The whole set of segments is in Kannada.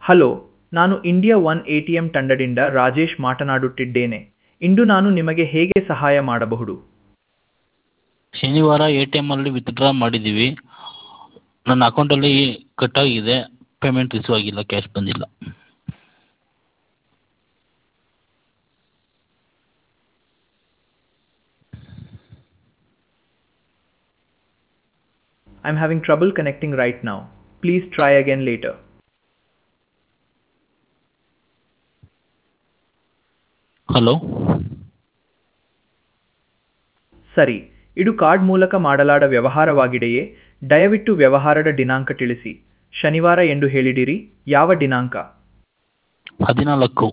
ಹಲೋ ನಾನು India one A T M ತಂಡದಿಂದ ರಾಜೇಶ್ ಮಾತನಾಡುತ್ತಿದ್ದೇನೆ ಇಂದು ನಾನು ನಿಮಗೆ ಹೇಗೆ ಸಹಾಯ ಮಾಡಬಹುದು ಶನಿವಾರ ಎ ಟಿ ಎಮ್ಮಲ್ಲಿ ವಿತ್ಡ್ರಾ ಮಾಡಿದ್ದೀವಿ ನನ್ನ ಅಕೌಂಟಲ್ಲಿ ಕಟ್ಟಾಗಿದೆ ಪೇಮೆಂಟ್ ರಿಸೀವ್ ಆಗಿಲ್ಲ ಕ್ಯಾಶ್ ಬಂದಿಲ್ಲ I am having trouble connecting right now please try again later hello ಸರಿ ಇದು ಕಾರ್ಡ್ ಮೂಲಕ ಮಾಡಲಾದ ವ್ಯವಹಾರವಾಗಿದೆಯೇ ದಯವಿಟ್ಟು ವ್ಯವಹಾರದ ದಿನಾಂಕ ತಿಳಿಸಿ ಶನಿವಾರ ಎಂದು ಹೇಳಿದಿರಿ ಯಾವ ದಿನಾಂಕ ಹದಿನಾಲ್ಕು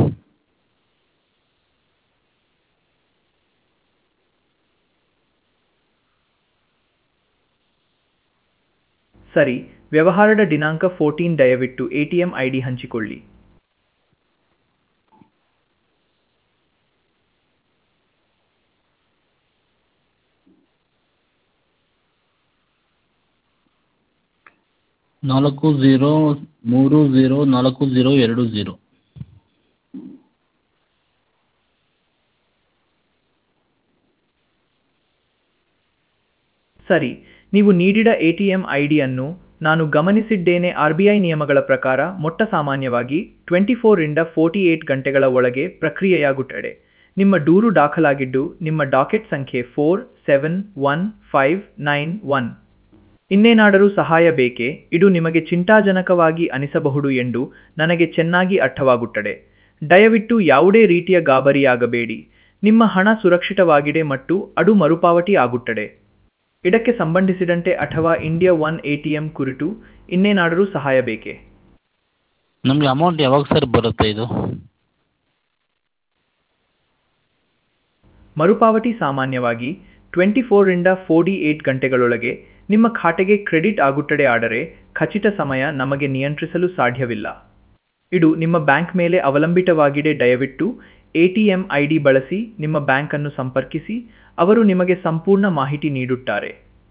ಸರಿ ವ್ಯವಹಾರದ ದಿನಾಂಕ ಫೋರ್ಟೀನ್ ದಯವಿಟ್ಟು A T M I D ಹಂಚಿಕೊಳ್ಳಿ ನಾಲ್ಕು ಝೀರೋ ಮೂರು ಝೀರೋ ನಾಲ್ಕು ಝೀರೋ ಎರಡು ಝೀರೋ ಸರಿ ನೀವು ನೀಡಿದ ಎ ಟಿ ಎಂ ಐ ಡಿಯನ್ನು ನಾನು ಗಮನಿಸಿದ್ದೇನೆ ಆರ್ ಬಿ ಐ ನಿಯಮಗಳ ಪ್ರಕಾರ ಮೊಟ್ಟ ಸಾಮಾನ್ಯವಾಗಿ ಟ್ವೆಂಟಿ ಫೋರಿಂದ ಫೋರ್ಟಿ ಏಟ್ ಗಂಟೆಗಳ ಒಳಗೆ ಪ್ರಕ್ರಿಯೆಯಾಗುತ್ತದೆ ನಿಮ್ಮ ದೂರು ದಾಖಲಾಗಿದ್ದು ನಿಮ್ಮ ಡಾಕೆಟ್ ಸಂಖ್ಯೆ four seven one five nine one ಇನ್ನೇನಾದರೂ ಸಹಾಯ ಬೇಕೇ ಇದು ನಿಮಗೆ ಚಿಂತಾಜನಕವಾಗಿ ಅನಿಸಬಹುದು ಎಂದು ನನಗೆ ಚೆನ್ನಾಗಿ ಅರ್ಥವಾಗುತ್ತದೆ ದಯವಿಟ್ಟು ಯಾವುದೇ ರೀತಿಯ ಗಾಬರಿಯಾಗಬೇಡಿ ನಿಮ್ಮ ಹಣ ಸುರಕ್ಷಿತವಾಗಿದೆ ಮತ್ತು ಅದು ಮರುಪಾವತಿ ಆಗುತ್ತದೆ ಇದಕ್ಕೆ ಸಂಬಂಧಿಸಿದಂತೆ ಅಥವಾ India one A T M ಕುರಿತು ಇನ್ನೇನಾದರೂ ಸಹಾಯ ಬೇಕೇ ನಮಗೆ ಅಮೌಂಟ್ ಯಾವಾಗ ಸರ್ ಬರುತ್ತೆ ಇದು ಮರುಪಾವತಿ ಸಾಮಾನ್ಯವಾಗಿ ಟ್ವೆಂಟಿ ಫೋರಿಂದ ಫೋರ್ಟಿ ಏಟ್ ಗಂಟೆಗಳೊಳಗೆ ನಿಮ್ಮ ಖಾತೆಗೆ ಕ್ರೆಡಿಟ್ ಆಗುತ್ತದೆ ಆದರೆ ಖಚಿತ ಸಮಯ ನಮಗೆ ನಿಯಂತ್ರಿಸಲು ಸಾಧ್ಯವಿಲ್ಲ ಇದು ನಿಮ್ಮ ಬ್ಯಾಂಕ್ ಮೇಲೆ ಅವಲಂಬಿತವಾಗಿದೆ ದಯವಿಟ್ಟು A T M I D ಬಳಸಿ ನಿಮ್ಮ ಬ್ಯಾಂಕನ್ನು ಸಂಪರ್ಕಿಸಿ ಅವರು ನಿಮಗೆ ಸಂಪೂರ್ಣ ಮಾಹಿತಿ ನೀಡುತ್ತಾರೆ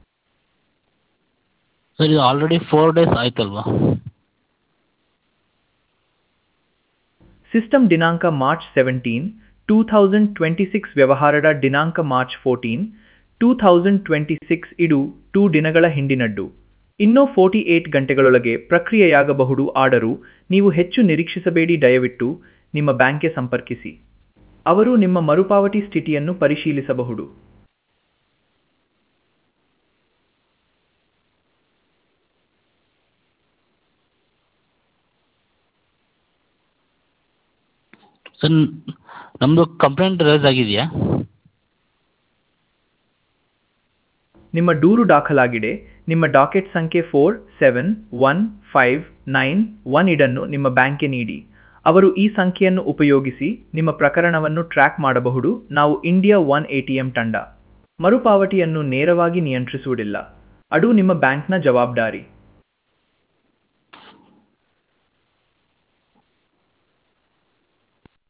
ಸರ್ ಇದು ಆಲ್ರೆಡಿ ಫೋರ್ ಡೇಸ್ ಆಯ್ತಲ್ವಾ ಸಿಸ್ಟಮ್ ದಿನಾಂಕ March seventeen two thousand twenty six ವ್ಯವಹಾರದ ದಿನಾಂಕ March fourteen two thousand twenty six ಇದು ಟೂ ದಿನಗಳ ಹಿಂದಿನದ್ದು ಇನ್ನೂ ಫೋರ್ಟಿ ಏಟ್ ಗಂಟೆಗಳೊಳಗೆ ಪ್ರಕ್ರಿಯೆಯಾಗಬಹುದು ಆದರೂ ನೀವು ಹೆಚ್ಚು ನಿರೀಕ್ಷಿಸಬೇಡಿ ದಯವಿಟ್ಟು ನಿಮ್ಮ ಬ್ಯಾಂಕ್ಗೆ ಸಂಪರ್ಕಿಸಿ ಅವರು ನಿಮ್ಮ ಮರುಪಾವತಿ ಸ್ಥಿತಿಯನ್ನು ಪರಿಶೀಲಿಸಬಹುದು ಸರ್ ನಮ್ಮದು ಕಂಪ್ಲೇಂಟ್ ರೈಸ್ ಆಗಿದೆಯಾ ನಿಮ್ಮ ದೂರು ದಾಖಲಾಗಿದೆ ನಿಮ್ಮ ಡಾಕೆಟ್ ಸಂಖ್ಯೆ four seven one five nine one ಇದನ್ನು ನಿಮ್ಮ ಬ್ಯಾಂಕ್ಗೆ ನೀಡಿ ಅವರು ಈ ಸಂಖ್ಯೆಯನ್ನು ಉಪಯೋಗಿಸಿ ನಿಮ್ಮ ಪ್ರಕರಣವನ್ನು ಟ್ರ್ಯಾಕ್ ಮಾಡಬಹುದು ನಾವು India one A T M ತಂಡ ಮರುಪಾವತಿಯನ್ನು ನೇರವಾಗಿ ನಿಯಂತ್ರಿಸುವುದಿಲ್ಲ ಅದು ನಿಮ್ಮ ಬ್ಯಾಂಕ್ನ ಜವಾಬ್ದಾರಿ